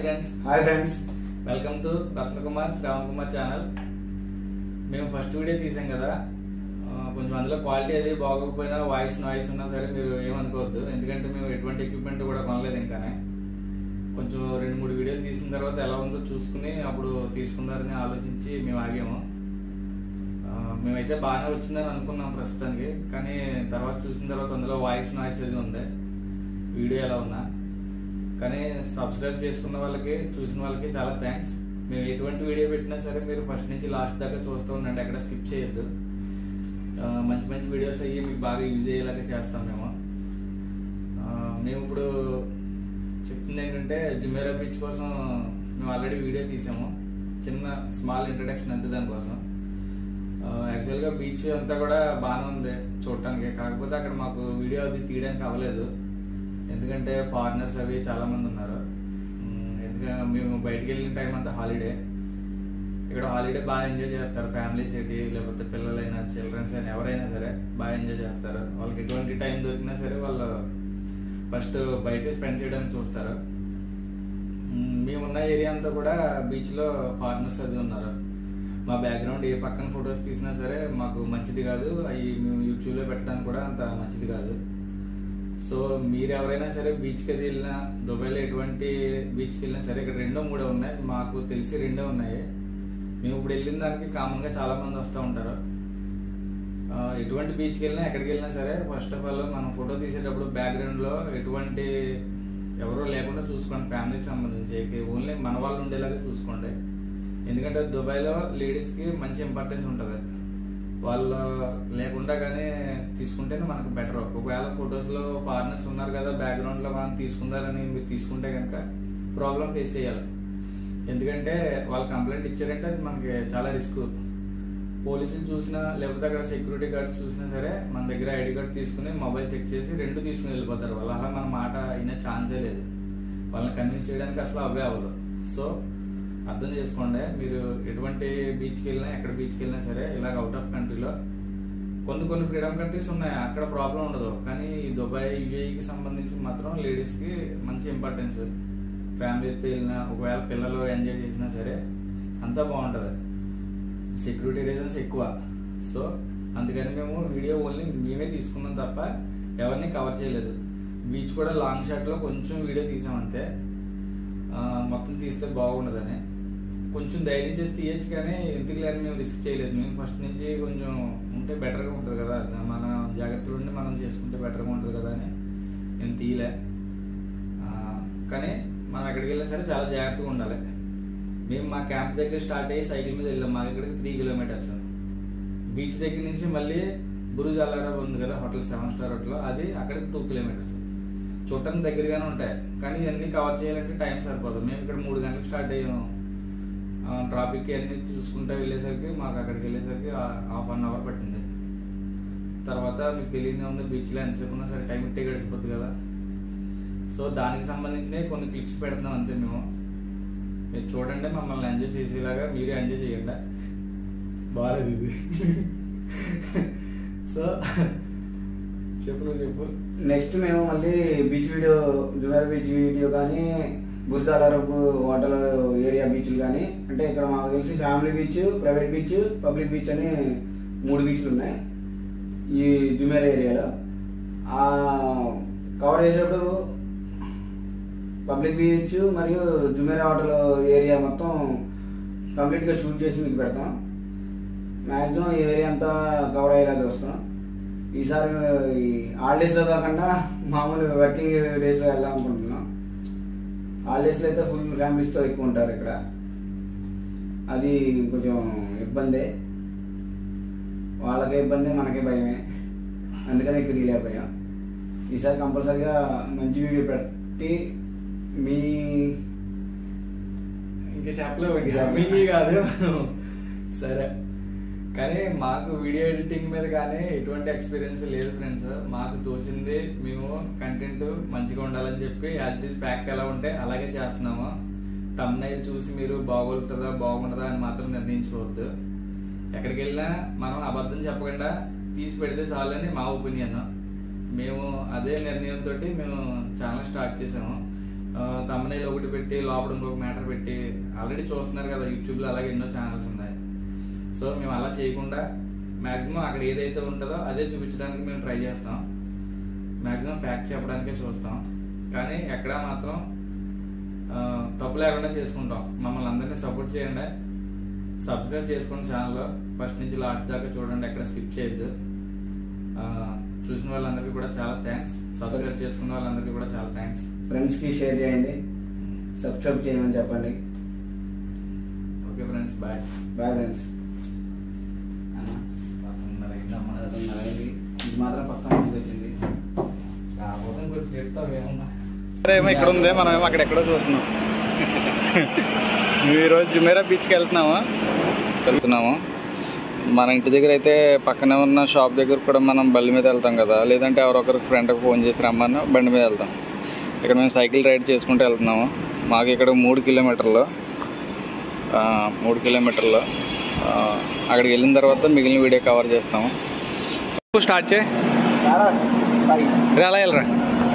Friends hi friends welcome to Ratna Kumar Shravan Kumar channel మేము first video తీసాం కదా ఆ, కొంచెం అందులో క్వాలిటీ అది బాగోకపోయినా వాయిస్ నాయిస్ ఉన్నా సరే మీరు ఏమనుకోవద్దు ఎందుకంటే మేము ఎటువంటి ఎక్విప్మెంట్ కూడా కొనలేదు ఇంకానే కొంచెం రెండు మూడు వీడియోలు తీసిన తర్వాత ఎలా ఉందో చూసుకుని అప్పుడు తీసుకుందారని ఆలోచించి మేము ఆగాము ఆ, మేమైతే బాగానే వచ్చిందని అనుకున్నాం ప్రస్తుతానికి కానీ తర్వాత చూసిన తర్వాత అందులో వాయిస్ నాయిస్ అది ఉంది వీడియో ఎలా ఉన్నా కానీ సబ్స్క్రైబ్ చేసుకున్న వాళ్ళకి చూసిన వాళ్ళకి చాలా థ్యాంక్స్ మేము ఎటువంటి వీడియో పెట్టినా సరే మీరు ఫస్ట్ నుంచి లాస్ట్ దాకా చూస్తూ ఉండండి ఎక్కడ స్కిప్ చేయొద్దు ఆ, మంచి మంచి వీడియోస్ అయ్యి మీకు బాగా యూజ్ అయ్యేలాగా చేస్తాం మేము ఆ, మేము ఇప్పుడు చెప్తుంది ఏంటంటే జుమేరా బీచ్ కోసం మేము ఆల్రెడీ వీడియో తీసాము చిన్న స్మాల్ ఇంట్రడక్షన్ అంతే దానికోసం యాక్చువల్గా బీచ్ అంతా కూడా బాగానే ఉంది చూడటానికి కాకపోతే అక్కడ మాకు వీడియో అది తీయడానికి అవ్వలేదు ఎందుకంటే ఫారినర్స్ అవి చాలా మంది ఉన్నారు ఉమ్, ఎందుకంటే మేము బయటికి వెళ్ళిన టైం అంతా హాలిడే ఇక్కడ హాలిడే బాగా ఎంజాయ్ చేస్తారు ఫ్యామిలీస్ ఏంటి లేకపోతే పిల్లలైనా చిల్డ్రన్స్ అయినా ఎవరైనా సరే బాగా ఎంజాయ్ చేస్తారు వాళ్ళకి ఎటువంటి టైం దొరికినా సరే వాళ్ళు ఫస్ట్ బయట స్పెండ్ చేయడానికి చూస్తారు ఉమ్, మేమున్న ఏరియా అంతా కూడా బీచ్లో ఫారినర్స్ అది ఉన్నారు మా బ్యాక్గ్రౌండ్ ఏ పక్కన ఫొటోస్ తీసినా సరే మాకు మంచిది కాదు అవి మేము యూట్యూబ్లో పెట్టడానికి కూడా అంత మంచిది కాదు సో మీరు ఎవరైనా సరే బీచ్కి అది వెళ్ళినా దుబాయ్లో ఎటువంటి బీచ్కి వెళ్ళినా సరే ఇక్కడ రెండో మూడో ఉన్నాయి మాకు తెలిసి రెండో ఉన్నాయి మేము ఇప్పుడు వెళ్ళిన దానికి కామన్గా చాలా మంది వస్తూ ఉంటారు ఆ, ఎటువంటి బీచ్కి వెళ్ళినా ఎక్కడికి వెళ్ళినా సరే ఫస్ట్ ఆఫ్ ఆల్ మనం ఫోటో తీసేటప్పుడు బ్యాక్గ్రౌండ్లో ఎటువంటి ఎవరో లేకుండా చూసుకోండి ఫ్యామిలీకి సంబంధించి ఓన్లీ మన వాళ్ళు ఉండేలాగా చూసుకోండి ఎందుకంటే దుబాయ్లో లేడీస్కి మంచి ఇంపార్టెన్స్ ఉంటుంది వాళ్ళు లేకుండా కానీ తీసుకుంటేనే మనకు బెటర్ ఒకవేళ ఫొటోస్లో ఫారినర్స్ ఉన్నారు కదా బ్యాక్గ్రౌండ్లో మనం తీసుకుందారని మీరు తీసుకుంటే కనుక ప్రాబ్లం ఫేస్ చేయాలి ఎందుకంటే వాళ్ళు కంప్లైంట్ ఇచ్చారంటే అది మనకి చాలా రిస్క్ పోలీసులు చూసినా లేకపోతే అక్కడ సెక్యూరిటీ గార్డ్స్ చూసినా సరే మన దగ్గర ఐడి కార్డ్ తీసుకుని మొబైల్ చెక్ చేసి రెండు తీసుకుని వెళ్ళిపోతారు వాళ్ళు అలా మన మాట అయిన ఛాన్సే లేదు వాళ్ళని కన్విన్స్ చేయడానికి అసలు అవే అవ్వదు సో అర్థం చేసుకోండి మీరు ఎటువంటి బీచ్కి వెళ్ళినా ఎక్కడ బీచ్కి వెళ్ళినా సరే ఇలాగ అవుట్ ఆఫ్ కంట్రీలో కొన్ని కొన్ని ఫ్రీడమ్ కంట్రీస్ ఉన్నాయి అక్కడ ప్రాబ్లం ఉండదు కానీ ఈ దుబాయ్ యుఏఈకి సంబంధించి మాత్రం లేడీస్కి మంచి ఇంపార్టెన్స్ ఫ్యామిలీతో వెళ్ళినా ఒకవేళ పిల్లలు ఎంజాయ్ చేసినా సరే అంతా బాగుంటుంది సెక్యూరిటీ రీజన్స్ ఎక్కువ సో అందుకని మేము వీడియో ఓన్లీ మేమే తీసుకున్నాం తప్ప ఎవరిని కవర్ చేయలేదు బీచ్ కూడా లాంగ్ షాట్లో కొంచెం వీడియో తీసాం అంతే ఆ, మొత్తం తీస్తే బాగుండదని కొంచెం ధైర్యం చేసి తీయచ్చు కానీ ఎందుకు లేని మేము రిస్క్ చేయలేదు మేము ఫస్ట్ నుంచి కొంచెం ఉంటే బెటర్గా ఉంటుంది కదా మన జాగ్రత్తలు ఉండి మనం చేసుకుంటే బెటర్గా ఉంటుంది కదా అని నేను తీయలే ఆ, కానీ మనం ఎక్కడికి వెళ్ళినా సరే చాలా జాగ్రత్తగా ఉండాలి మేము మా క్యాంప్ దగ్గర స్టార్ట్ అయ్యి సైకిల్ మీద వెళ్ళాం మా ఇక్కడికి త్రీ కిలోమీటర్స్ బీచ్ దగ్గర నుంచి మళ్ళీ బురుజ్ అల్లారా ఉంది కదా హోటల్ సెవెన్ స్టార్ హోటల్ అది అక్కడికి టూ కిలోమీటర్స్ చూడటానికి దగ్గరగానే ఉంటాయి కానీ ఇవన్నీ కవర్ చేయాలంటే టైం సరిపోదు మేము ఇక్కడ మూడు గంటలకు స్టార్ట్ అయ్యాము ట్రాఫిక్ అన్ని చూసుకుంటూ వెళ్ళేసరికి మాకు అక్కడికి వెళ్ళేసరికి హాఫ్ అన్ అవర్ పట్టింది తర్వాత మీకు తెలియదే ఉంది బీచ్లో ఎంతసేపు ఉన్నా సరే టైం ఇట్టే గడిచిపోద్ది కదా సో దానికి సంబంధించిన కొన్ని క్లిప్స్ పెడుతున్నాం అంతే మేము మీరు చూడండి మమ్మల్ని ఎంజాయ్ చేసేలాగా మీరే ఎంజాయ్ చేయండి బాగాలేదు ఇది సో చెప్పు నువ్వు చెప్పు నెక్స్ట్ మేము మళ్ళీ beach video Jumeirah beach video కానీ బుర్జాలరపు వాటర్ ఏరియా బీచ్లు కానీ అంటే ఇక్కడ మాకు తెలిసి family beach private beach public beach అని మూడు బీచ్లు ఉన్నాయి ఈ జుమేర్ ఏరియాలో ఆ కవర్ చేసేటప్పుడు పబ్లిక్ బీచ్ మరియు జుమేరా హోటల్ ఏరియా మొత్తం కంప్లీట్గా షూట్ చేసి మీకు పెడతాం మ్యాక్సిమం ఈ ఏరియా అంతా కవర్ అయ్యేలా చూస్తాం ఈసారి ఈ హాలిడేస్లో కాకుండా మామూలు వర్కింగ్ డేస్లో వెళ్దాం అనుకుంటున్నాం హాలిడేస్లో అయితే ఫుల్ ఫ్యామిలీస్తో ఎక్కువ ఉంటారు ఇక్కడ అది కొంచెం ఇబ్బందే వాళ్ళకే ఇబ్బంది మనకే భయమే అందుకని ఎక్కువ తీయలేకపోయాం ఈసారి కంపల్సరిగా మంచి వీడియో పెట్టి మీ ఇంకా చెప్పలేవు ఇంకా మీకు కాదు సరే కానీ మాకు వీడియో ఎడిటింగ్ మీద కానీ ఎటువంటి ఎక్స్పీరియన్స్ లేదు ఫ్రెండ్స్ మాకు తోచింది మేము కంటెంట్ మంచిగా ఉండాలని చెప్పి యాజ్ దిస్ ప్యాక్ ఎలా ఉంటే అలాగే చేస్తున్నాము తమ్నైల్ చూసి మీరు బాగుంటుందా బాగుంటుందా అని మాత్రం నిర్ణయించుకోవద్దు ఎక్కడికి వెళ్ళినా మనం అబద్ధం చెప్పకుండా తీసి పెడితే చాలని మా ఒపీనియన్ మేము అదే నిర్ణయంతో మేము ఛానల్ స్టార్ట్ చేసాము తమ్మనేలు ఒకటి పెట్టి లోపల ఇంకొక మ్యాటర్ పెట్టి ఆల్రెడీ చూస్తున్నారు కదా యూట్యూబ్ లో అలాగే ఎన్నో ఛానల్స్ ఉన్నాయి సో మేము అలా చేయకుండా మాక్సిమం అక్కడ ఏదైతే ఉంటుందో అదే చూపించడానికి మేము ట్రై చేస్తాం మాక్సిమం ఫ్యాక్ట్ చెప్పడానికే చూస్తాం కానీ ఎక్కడ మాత్రం ఆ, తప్పు లేకుండా చేసుకుంటాం మమ్మల్ని అందరినీ సపోర్ట్ చేయండి సబ్స్క్రైబ్ చేసుకోండి ఛానల్లో ఫస్ట్ నుంచి లాస్ట్ దాకా చూడండి ఎక్కడ స్కిప్ చేయొద్దు ఆ, చూసిన వాళ్ళందరికీ కూడా చాలా థ్యాంక్స్ సబ్స్క్రైబ్ చేసుకున్న వాళ్ళందరికీ కూడా చాలా థ్యాంక్స్ ఫ్రెండ్స్ కి షేర్ చేయండి సబ్స్క్రైబ్ చేయమని చెప్పండి okay friends bye bye friends ఇది మాత్రం పక్కన నుంచి వచ్చింది ఏమో ఇక్కడ ఉంది మనం ఏమో అక్కడ ఎక్కడో చూస్తున్నాం మేము ఈరోజు జుమేరా బీచ్కి వెళ్తున్నాము వెళ్తున్నాము మన ఇంటి దగ్గర అయితే పక్కనే ఉన్న షాప్ దగ్గర కూడా మనం బండి మీద వెళ్తాం కదా లేదంటే ఎవరొకరికి ఫ్రెండ్కి ఫోన్ చేసి రమ్మన్నా బండి మీద వెళ్తాం ఇక్కడ మేము సైకిల్ రైడ్ చేసుకుంటూ వెళ్తున్నాము మాకు ఇక్కడ మూడు కిలోమీటర్లు ఆ, మూడు కిలోమీటర్లు ఆ, అక్కడికి వెళ్ళిన తర్వాత మిగిలిన వీడియో కవర్ చేస్తాము స్టార్ట్ చేయి రే, అలా వెళ్ళరా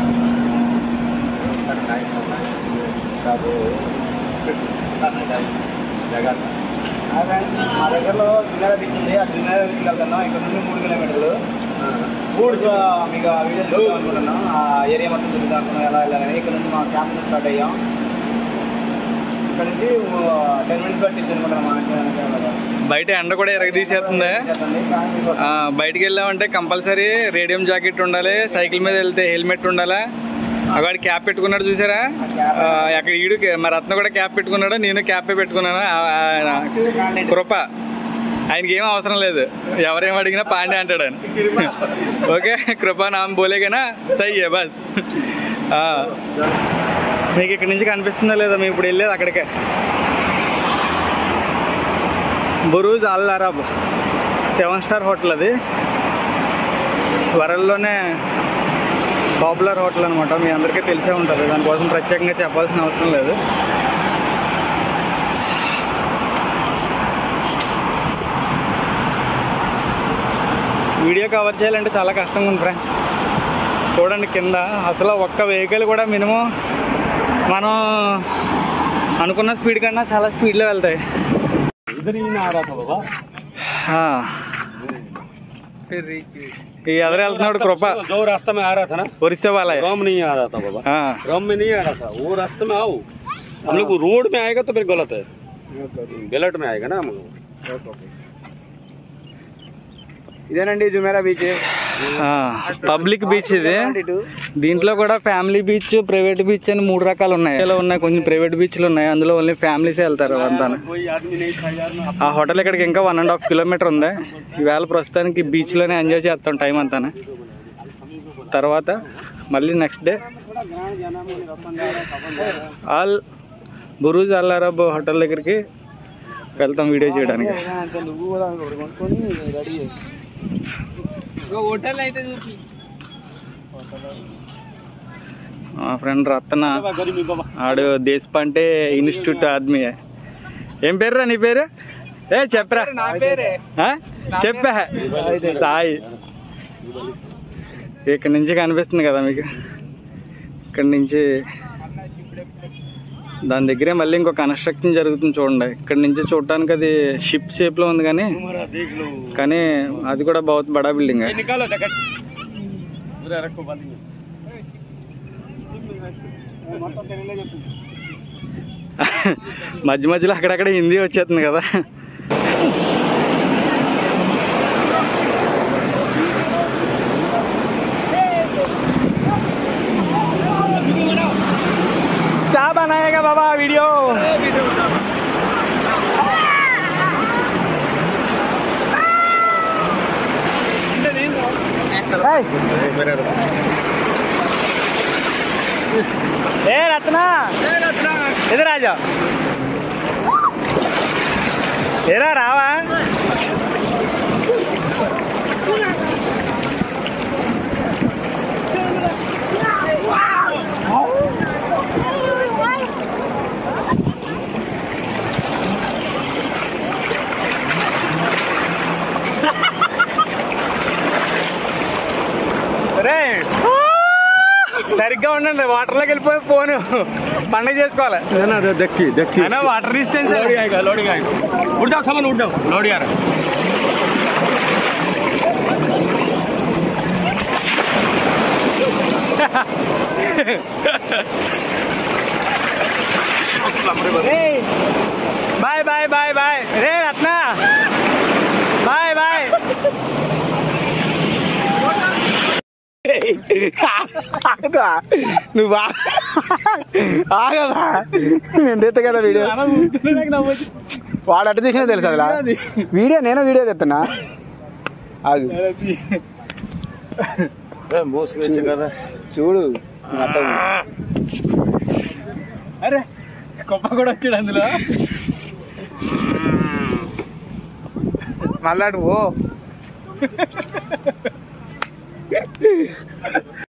హాయ్ ఫ్రెండ్స్ మా దగ్గరలో జున్నేరా బీచ్ ఉంది ఆ జున్నేరా బీచ్కి వెళ్తున్నాం ఇక్కడ నుండి మూడు కిలోమీటర్లు మూడు మీకు ఆ వీడియో చూద్దాం అనుకుంటున్నాం ఆ ఏరియా మొత్తం తిరుగుదాం అనుకున్నాం ఎలా వెళ్ళాలని ఇక్కడ నుంచి మా క్యాంప్ నుంచి స్టార్ట్ అయ్యాం ఇక్కడ నుంచి టెన్ మినిట్స్ పట్టింది అనుకుంటున్నాం మా ఇంటి బయట ఎండ కూడా ఎరగ తీసేస్తుంది కానీ మీకు ఆ, బయటికి వెళ్ళామంటే కంపల్సరీ రేడియం జాకెట్ ఉండాలి సైకిల్ మీద వెళ్తే హెల్మెట్ ఉండాలా అవాడు క్యాప్ పెట్టుకున్నాడు చూసారా ఆ, అక్కడ ఈడు మరి రత్న కూడా క్యాప్ పెట్టుకున్నాడు నేను క్యాప్ పెట్టుకున్నాను ఆ, ఆ, కృప ఆయనకి ఏం అవసరం లేదు ఎవరేం అడిగినా పాండే అంటాడు ఆయన ఓకే కృప నామ్ బోలేగానా సై ఏ బస్ ఆ. మీకు ఇక్కడ నుంచి కనిపిస్తుందా లేదా మేము ఇప్పుడు వెళ్ళేది అక్కడికే Burj Al Arab seven star hotel అది వరల్డ్లోనే పాపులర్ హోటల్ అనమాట మీ అందరికీ తెలిసే ఉంటుంది దానికోసం ప్రత్యేకంగా చెప్పాల్సిన అవసరం లేదు వీడియో కవర్ చేయాలంటే చాలా కష్టంగా ఉంది ఫ్రెండ్స్ చూడండి కింద అసలు ఒక్క వెహికల్ కూడా మినిమం మనం అనుకున్న స్పీడ్ కన్నా చాలా స్పీడ్లో వెళ్తాయి इधर ही ना आ रहा था बाबा ఆ. ఈ ఎదురు వెళ్తున్నాడు కృప जो रास्ता में आ रहा था ना ఒరిస్సా వాళ్ళ रम नहीं आ रहा था बाबा ఆ. रम में नहीं आ रहा था वो रास्ते में आओ हम लोग रोड में आएगा तो फिर गलत है बेलट में आएगा ना हम लोग ఇదేనండి జుమేరా బీచ్ ఆ, పబ్లిక్ బీచ్ ఇది దీంట్లో కూడా ఫ్యామిలీ బీచ్ ప్రైవేట్ బీచ్ అని మూడు రకాలు ఉన్నాయి ఇలా ఉన్నాయి కొంచెం ప్రైవేట్ బీచ్లు ఉన్నాయి అందులో ఓన్లీ ఫ్యామిలీసే వెళ్తారు అంతా कोई आदमी नहीं था यार ना ఆ హోటల్ ఇక్కడికి ఇంకా వన్ అండ్ హాఫ్ కిలోమీటర్ ఉంది ఈవేళ ప్రస్తుతానికి బీచ్లోనే ఎంజాయ్ చేస్తాం టైం అంతానే తర్వాత మళ్ళీ next day all Burj Al Arab hotel దగ్గరికి వెళ్తాం వీడియో చేయడానికి నువ్వు కూడా ఒకటి కొనుక్కొని రెడీ హోటల్ అయితే చూపి మా ఫ్రెండ్ రత్న गरीबी बाबा ఆడు దేశపంటే ఇన్స్టిట్యూట్ ఆద్మీ ఏం పేరురా నీ పేరు ఏ చెప్పరా ఆ? చెప్పా సాయి ఇక్కడ నుంచి కనిపిస్తుంది కదా మీకు ఇక్కడ నుంచి దాని దగ్గరే మళ్ళీ ఇంకో కన్స్ట్రక్షన్ జరుగుతుంది చూడండి ఇక్కడ నుంచి చూడటానికి అది షిప్ షేప్లో ఉంది కానీ तुम्हारा देख लो కానీ అది కూడా बहुत బడా బిల్డింగ్ ये निकालो जैकेट पूरा रखो बाली में మధ్య మధ్యలో అక్కడక్కడ హిందీ వచ్చేస్తుంది కదా क्या बनाएगा बाबा वीडियो ए रत्ना इधर आ जाओ ఏరా రావా రే సరిగ్గా ఉండండి వాటర్ లోకి వెళ్ళిపోయి ఫోన్ పండగ చేసుకోవాలి ना देखी देखी అయినా వాటర్ డిస్టెన్స్ लोडिंग आएगा लोडिंग आएगा उठ जाओ सामान उठ जाओ लोड यार బాయ్ బాయ్ బాయ్ బాయ్ రే రత్న బాయ్ బాయ్ నువ్వు ఆగదా నేను తెస్తా కదా వీడియో వాడు అటు తీసినా తెలుసు అసలు వీడియో నేను వీడియో తెస్తున్నా ఆగు मोस कैसे कर रहा చూడు అట్ట అరే గొప్ప కూడా వచ్చాడు అందులో మళ్ళాడు ఓ